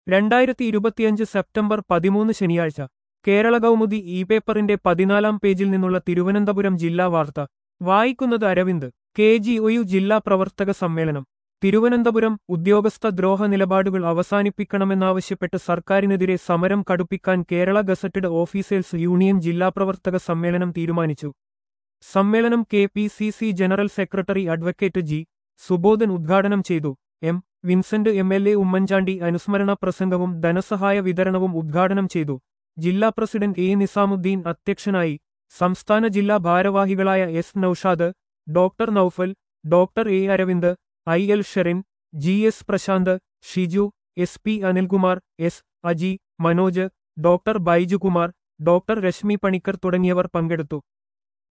രണ്ടായിരത്തി ഇരുപത്തിയഞ്ച് സെപ്റ്റംബർ പതിമൂന്ന് ശനിയാഴ്ച കേരള കൗമുദി ഇ പേപ്പറിന്റെ പതിനാലാം പേജിൽ നിന്നുള്ള തിരുവനന്തപുരം ജില്ലാ വാർത്ത വായിക്കുന്നത് അരവിന്ദ് കെ ജി ഒയു ജില്ലാ പ്രവർത്തക സമ്മേളനം തിരുവനന്തപുരം ഉദ്യോഗസ്ഥ ദ്രോഹ നിലപാടുകൾ അവസാനിപ്പിക്കണമെന്നാവശ്യപ്പെട്ട് സർക്കാരിനെതിരെ സമരം കടുപ്പിക്കാൻ കേരള ഗസറ്റഡ് ഓഫീസേഴ്സ് യൂണിയൻ ജില്ലാ പ്രവർത്തക സമ്മേളനം തീരുമാനിച്ചു സമ്മേളനം K P C C general secretary advocate G Subodhan ഉദ്ഘാടനം ചെയ്തു M Vincent M L A Oommen Chandy അനുസ്മരണ പ്രസംഗവും ധനസഹായ വിതരണവും ഉദ്ഘാടനം ചെയ്തു ജില്ലാ പ്രസിഡന്റ് എ നിസാമുദ്ദീൻ അധ്യക്ഷനായി സംസ്ഥാന ജില്ലാ ഭാരവാഹികളായ S Naushad doctor Naufal doctor A Aravind I L Sherin G S Prashanth Shiju S P Anilkumar S Aji Manoj doctor Baijukumar doctor Reshmi Panicker തുടങ്ങിയവർ പങ്കെടുത്തു